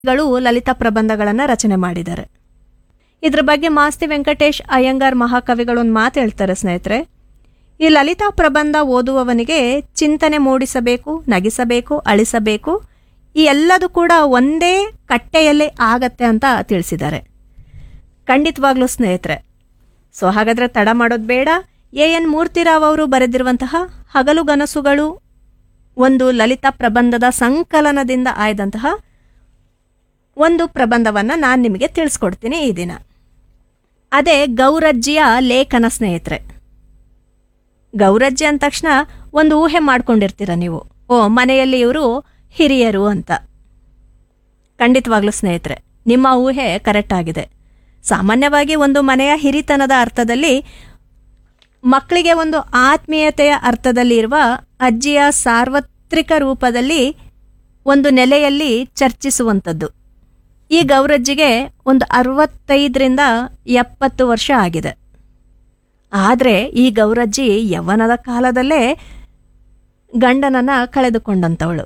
ಗಳು ಲಲಿತಾ ಪ್ರಬಂಧಗಳನ್ನು ರಚನೆ ಮಾಡಿದ್ದಾರೆ ಇದ್ರ ಬಗ್ಗೆ ಮಾಸ್ತಿ ವೆಂಕಟೇಶ್ ಅಯ್ಯಂಗಾರ್ ಮಹಾಕವಿಗಳು ಒಂದು ಮಾತು ಹೇಳ್ತಾರೆ ಸ್ನೇಹಿತರೆ ಈ ಲಲಿತಾ ಪ್ರಬಂಧ ಓದುವವನಿಗೆ ಚಿಂತನೆ ಮೂಡಿಸಬೇಕು ನಗಿಸಬೇಕು ಅಳಿಸಬೇಕು ಈ ಎಲ್ಲದೂ ಕೂಡ ಒಂದೇ ಕಟ್ಟೆಯಲ್ಲಿ ಆಗತ್ತೆ ಅಂತ ತಿಳಿಸಿದ್ದಾರೆ ಖಂಡಿತವಾಗ್ಲೂ ಸ್ನೇಹಿತರೆ ಸೊ ಹಾಗಾದರೆ ತಡ ಮಾಡೋದು ಬೇಡ ಎ ಎನ್ ಮೂರ್ತಿರಾವ್ ಅವರು ಬರೆದಿರುವಂತಹ ಹಗಲು ಗನಸುಗಳು ಒಂದು ಲಲಿತಾ ಪ್ರಬಂಧದ ಸಂಕಲನದಿಂದ ಆಯ್ದಂತಹ ಒಂದು ಪ್ರಬಂಧವನ್ನು ನಾನು ನಿಮಗೆ ತಿಳಿಸ್ಕೊಡ್ತೀನಿ ಈ ದಿನ ಅದೇ ಗೌರಜ್ಜಿಯ ಲೇಖನ ಸ್ನೇಹಿತರೆ ಗೌರಜ್ಜಿ ಅಂದ ತಕ್ಷಣ ಒಂದು ಊಹೆ ಮಾಡ್ಕೊಂಡಿರ್ತೀರ ನೀವು ಓ ಮನೆಯಲ್ಲಿ ಇವರು ಹಿರಿಯರು ಅಂತ ಖಂಡಿತವಾಗ್ಲೂ ಸ್ನೇಹಿತರೆ ನಿಮ್ಮ ಊಹೆ ಕರೆಕ್ಟ್ ಆಗಿದೆ ಸಾಮಾನ್ಯವಾಗಿ ಒಂದು ಮನೆಯ ಹಿರಿತನದ ಅರ್ಥದಲ್ಲಿ ಮಕ್ಕಳಿಗೆ ಒಂದು ಆತ್ಮೀಯತೆಯ ಅರ್ಥದಲ್ಲಿ ಇರುವ ಅಜ್ಜಿಯ ಸಾರ್ವತ್ರಿಕ ರೂಪದಲ್ಲಿ ಒಂದು ನೆಲೆಯಲ್ಲಿ ಚರ್ಚಿಸುವಂಥದ್ದು ಈ ಗೌರಜ್ಜಿಗೆ ಒಂದು ಅರವತ್ತೈದರಿಂದ ಎಪ್ಪತ್ತು ವರ್ಷ ಆಗಿದೆ ಆದರೆ ಈ ಗೌರಜ್ಜಿ ಯೌವನದ ಕಾಲದಲ್ಲೇ ಗಂಡನನ್ನ ಕಳೆದುಕೊಂಡಂಥವಳು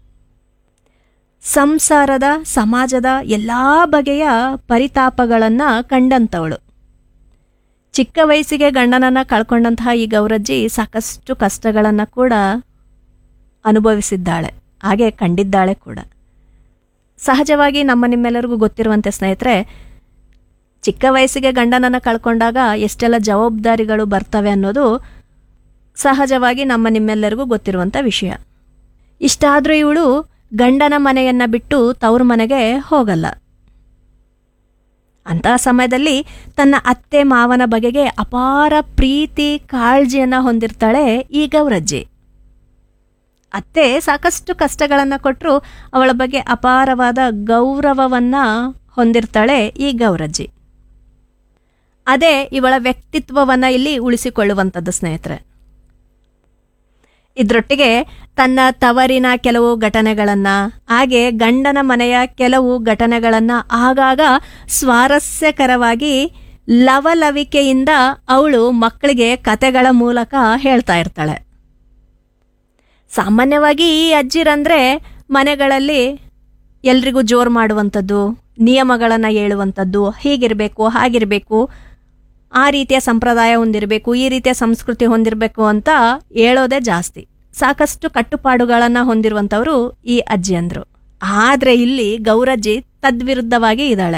ಸಂಸಾರದ ಸಮಾಜದ ಎಲ್ಲ ಬಗೆಯ ಪರಿತಾಪಗಳನ್ನು ಕಂಡಂಥವಳು ಚಿಕ್ಕ ವಯಸ್ಸಿಗೆ ಗಂಡನನ್ನ ಕಳ್ಕೊಂಡಂತಹ ಈ ಗೌರಜ್ಜಿ ಸಾಕಷ್ಟು ಕಷ್ಟಗಳನ್ನು ಕೂಡ ಅನುಭವಿಸಿದ್ದಾಳೆ ಹಾಗೆ ಕಂಡಿದ್ದಾಳೆ ಕೂಡ ಸಹಜವಾಗಿ ನಮ್ಮ ನಿಮ್ಮೆಲ್ಲರಿಗೂ ಗೊತ್ತಿರುವಂತೆ ಸ್ನೇಹಿತರೆ ಚಿಕ್ಕ ವಯಸ್ಸಿಗೆ ಗಂಡನನ್ನು ಕಳ್ಕೊಂಡಾಗ ಎಷ್ಟೆಲ್ಲ ಜವಾಬ್ದಾರಿಗಳು ಬರ್ತವೆ ಅನ್ನೋದು ಸಹಜವಾಗಿ ನಮ್ಮ ನಿಮ್ಮೆಲ್ಲರಿಗೂ ಗೊತ್ತಿರುವಂಥ ವಿಷಯ ಇಷ್ಟಾದರೂ ಇವಳು ಗಂಡನ ಮನೆಯನ್ನ ಬಿಟ್ಟು ತವ್ರ ಮನೆಗೆ ಹೋಗಲ್ಲ ಅಂತಹ ಸಮಯದಲ್ಲಿ ತನ್ನ ಅತ್ತೆ ಮಾವನ ಬಗೆಗೆ ಅಪಾರ ಪ್ರೀತಿ ಕಾಳಜಿಯನ್ನ ಹೊಂದಿರ್ತಾಳೆ ಈ ಗೌರಜ್ಜಿ ಅತ್ತೆ ಸಾಕಷ್ಟು ಕಷ್ಟಗಳನ್ನು ಕೊಟ್ಟರು ಅವಳ ಬಗ್ಗೆ ಅಪಾರವಾದ ಗೌರವವನ್ನ ಹೊಂದಿರ್ತಾಳೆ ಈ ಗೌರಜ್ಜಿ ಅದೇ ಇವಳ ವ್ಯಕ್ತಿತ್ವವನ್ನ ಇಲ್ಲಿ ಉಳಿಸಿಕೊಳ್ಳುವಂಥದ್ದು ಸ್ನೇಹಿತರೆ ಇದರೊಟ್ಟಿಗೆ ತನ್ನ ತವರಿನ ಕೆಲವು ಘಟನೆಗಳನ್ನ ಹಾಗೆ ಗಂಡನ ಮನೆಯ ಕೆಲವು ಘಟನೆಗಳನ್ನ ಆಗಾಗ ಸ್ವಾರಸ್ಯಕರವಾಗಿ ಲವಲವಿಕೆಯಿಂದ ಅವಳು ಮಕ್ಕಳಿಗೆ ಕತೆಗಳ ಮೂಲಕ ಹೇಳ್ತಾ ಇರ್ತಾಳೆ ಸಾಮಾನ್ಯವಾಗಿ ಈ ಅಜ್ಜಿರಂದ್ರೆ ಮನೆಗಳಲ್ಲಿ ಎಲ್ರಿಗೂ ಜೋರು ಮಾಡುವಂಥದ್ದು ನಿಯಮಗಳನ್ನು ಹೇಳುವಂಥದ್ದು ಹೀಗಿರಬೇಕು ಹಾಗಿರಬೇಕು ಆ ರೀತಿಯ ಸಂಪ್ರದಾಯ ಹೊಂದಿರಬೇಕು ಈ ರೀತಿಯ ಸಂಸ್ಕೃತಿ ಹೊಂದಿರಬೇಕು ಅಂತ ಹೇಳೋದೇ ಜಾಸ್ತಿ ಸಾಕಷ್ಟು ಕಟ್ಟುಪಾಡುಗಳನ್ನು ಹೊಂದಿರುವಂಥವರು ಈ ಅಜ್ಜಿಯಂದ್ರು ಆದರೆ ಇಲ್ಲಿ ಗೌರಜ್ಜಿ ತದ್ವಿರುದ್ಧವಾಗಿ ಇದ್ದಾಳೆ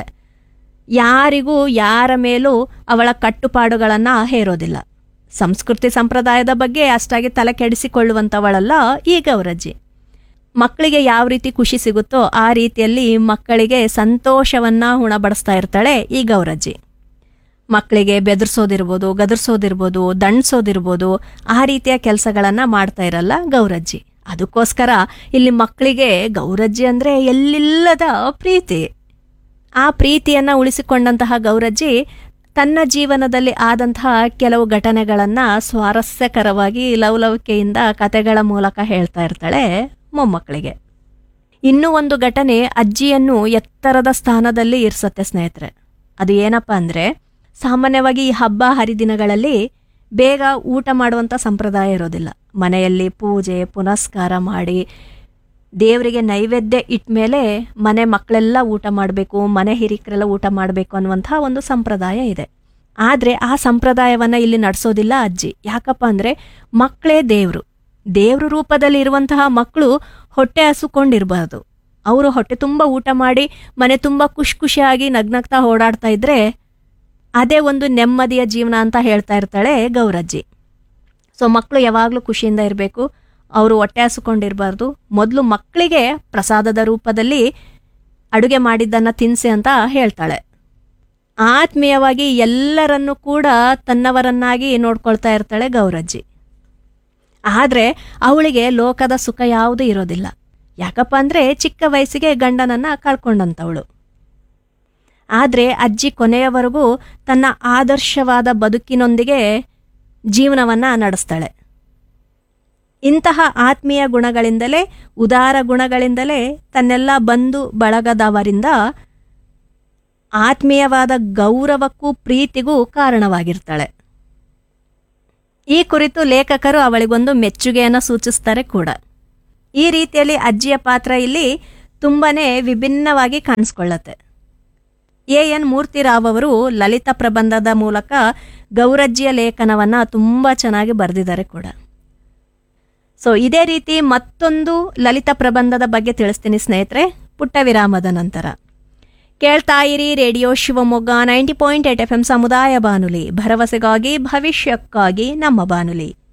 ಯಾರಿಗೂ ಯಾರ ಮೇಲೂ ಅವಳ ಕಟ್ಟುಪಾಡುಗಳನ್ನು ಹೇರೋದಿಲ್ಲ ಸಂಸ್ಕೃತಿ ಸಂಪ್ರದಾಯದ ಬಗ್ಗೆ ಅಷ್ಟಾಗಿ ತಲೆ ಕೆಡಿಸಿಕೊಳ್ಳುವಂಥವಳಲ್ಲ ಈ ಗೌರಜ್ಜಿ ಮಕ್ಕಳಿಗೆ ಯಾವ ರೀತಿ ಖುಷಿ ಸಿಗುತ್ತೋ ಆ ರೀತಿಯಲ್ಲಿ ಮಕ್ಕಳಿಗೆ ಸಂತೋಷವನ್ನ ಉಣಬಡಿಸ್ತಾ ಇರ್ತಾಳೆ ಈ ಗೌರಜ್ಜಿ ಮಕ್ಕಳಿಗೆ ಬೆದರ್ಸೋದಿರ್ಬೋದು ಗದರ್ಸೋದಿರ್ಬೋದು ದಂಡ್ಸೋದಿರ್ಬೋದು ಆ ರೀತಿಯ ಕೆಲಸಗಳನ್ನು ಮಾಡ್ತಾ ಇರಲ್ಲ ಗೌರಜ್ಜಿ ಅದಕ್ಕೋಸ್ಕರ ಇಲ್ಲಿ ಮಕ್ಕಳಿಗೆ ಗೌರಜ್ಜಿ ಅಂದರೆ ಎಲ್ಲಿಲ್ಲದ ಪ್ರೀತಿ ಆ ಪ್ರೀತಿಯನ್ನು ಉಳಿಸಿಕೊಂಡಂತಹ ಗೌರಜ್ಜಿ ತನ್ನ ಜೀವನದಲ್ಲಿ ಆದಂತಹ ಕೆಲವು ಘಟನೆಗಳನ್ನು ಸ್ವಾರಸ್ಯಕರವಾಗಿ ಲವಲವಿಕೆಯಿಂದ ಕತೆಗಳ ಮೂಲಕ ಹೇಳ್ತಾ ಇರ್ತಾಳೆ ಮೊಮ್ಮಕ್ಕಳಿಗೆ ಇನ್ನೂ ಒಂದು ಘಟನೆ ಅಜ್ಜಿಯನ್ನು ಎತ್ತರದ ಸ್ಥಾನದಲ್ಲಿ ಇರಿಸತ್ತೆ ಸ್ನೇಹಿತರೆ ಅದು ಏನಪ್ಪ ಅಂದರೆ ಸಾಮಾನ್ಯವಾಗಿ ಈ ಹಬ್ಬ ಹರಿದಿನಗಳಲ್ಲಿ ಬೇಗ ಊಟ ಮಾಡುವಂಥ ಸಂಪ್ರದಾಯ ಇರೋದಿಲ್ಲ ಮನೆಯಲ್ಲಿ ಪೂಜೆ ಪುನಸ್ಕಾರ ಮಾಡಿ ದೇವರಿಗೆ ನೈವೇದ್ಯ ಇಟ್ಟ ಮೇಲೆ ಮನೆ ಮಕ್ಕಳೆಲ್ಲ ಊಟ ಮಾಡಬೇಕು ಮನೆ ಹಿರಿಕರೆಲ್ಲ ಊಟ ಮಾಡಬೇಕು ಅನ್ನುವಂಥ ಒಂದು ಸಂಪ್ರದಾಯ ಇದೆ ಆದರೆ ಆ ಸಂಪ್ರದಾಯವನ್ನು ಇಲ್ಲಿ ನಡೆಸೋದಿಲ್ಲ ಅಜ್ಜಿ ಯಾಕಪ್ಪ ಅಂದರೆ ಮಕ್ಕಳೇ ದೇವರು ದೇವ್ರ ರೂಪದಲ್ಲಿ ಇರುವಂತಹ ಮಕ್ಕಳು ಹೊಟ್ಟೆ ಹಸುಕೊಂಡಿರಬಾರ್ದು ಅವರು ಹೊಟ್ಟೆ ತುಂಬ ಊಟ ಮಾಡಿ ಮನೆ ತುಂಬ ಖುಷಿ ಖುಷಿಯಾಗಿ ನಗ್ನಗ್ತಾ ಓಡಾಡ್ತಾ ಇದ್ರೆ ಅದೇ ಒಂದು ನೆಮ್ಮದಿಯ ಜೀವನ ಅಂತ ಹೇಳ್ತಾ ಇರ್ತಾಳೆ ಗೌರಜ್ಜಿ ಸೊ ಮಕ್ಕಳು ಯಾವಾಗಲೂ ಖುಷಿಯಿಂದ ಇರಬೇಕು ಅವರು ಹೊಟ್ಟೆ ಹಸುಕೊಂಡಿರಬಾರ್ದು ಮೊದಲು ಮಕ್ಕಳಿಗೆ ಪ್ರಸಾದದ ರೂಪದಲ್ಲಿ ಅಡುಗೆ ಮಾಡಿದ್ದನ್ನು ತಿನ್ನಿಸಿ ಅಂತ ಹೇಳ್ತಾಳೆ ಆತ್ಮೀಯವಾಗಿ ಎಲ್ಲರನ್ನೂ ಕೂಡ ತನ್ನವರನ್ನಾಗಿ ನೋಡ್ಕೊಳ್ತಾ ಇರ್ತಾಳೆ ಗೌರಜ್ಜಿ ಆದರೆ ಅವಳಿಗೆ ಲೋಕದ ಸುಖ ಯಾವುದೂ ಇರೋದಿಲ್ಲ ಯಾಕಪ್ಪ ಅಂದರೆ ಚಿಕ್ಕ ವಯಸ್ಸಿಗೆ ಗಂಡನನ್ನು ಕಳ್ಕೊಂಡಂಥವಳು ಆದರೆ ಅಜ್ಜಿ ಕೊನೆಯವರೆಗೂ ತನ್ನ ಆದರ್ಶವಾದ ಬದುಕಿನೊಂದಿಗೆ ಜೀವನವನ್ನು ನಡೆಸ್ತಾಳೆ ಇಂತಹ ಆತ್ಮೀಯ ಗುಣಗಳಿಂದಲೇ ಉದಾರ ಗುಣಗಳಿಂದಲೇ ತನ್ನೆಲ್ಲ ಬಂಧು ಬಳಗದವರಿಂದ ಆತ್ಮೀಯವಾದ ಗೌರವಕ್ಕೂ ಪ್ರೀತಿಗೂ ಕಾರಣವಾಗಿರ್ತಾಳೆ ಈ ಕುರಿತು ಲೇಖಕರು ಅವಳಿಗೊಂದು ಮೆಚ್ಚುಗೆಯನ್ನು ಸೂಚಿಸ್ತಾರೆ ಕೂಡ ಈ ರೀತಿಯಲ್ಲಿ ಅಜ್ಜಿಯ ಪಾತ್ರ ಇಲ್ಲಿ ತುಂಬನೇ ವಿಭಿನ್ನವಾಗಿ ಕಾಣಿಸ್ಕೊಳ್ಳುತ್ತೆ ಎ ಎನ್ ಮೂರ್ತಿರಾವ್ ಅವರು ಲಲಿತ ಪ್ರಬಂಧದ ಮೂಲಕ ಗೌರಜ್ಜಿಯ ಲೇಖನವನ್ನು ತುಂಬ ಚೆನ್ನಾಗಿ ಬರೆದಿದ್ದಾರೆ ಕೂಡ ಸೊ ಇದೇ ರೀತಿ ಮತ್ತೊಂದು ಲಲಿತ ಪ್ರಬಂಧದ ಬಗ್ಗೆ ತಿಳಿಸ್ತೀನಿ ಸ್ನೇಹಿತರೆ ಪುಟ್ಟ ವಿರಾಮದ ನಂತರ ಕೇಳ್ತಾ ಇರಿ radio Shivamogga ninety point eight F M ಸಮುದಾಯ ಬಾನುಲಿ ಭರವಸೆಗಾಗಿ ಭವಿಷ್ಯಕ್ಕಾಗಿ ನಮ್ಮ ಬಾನುಲಿ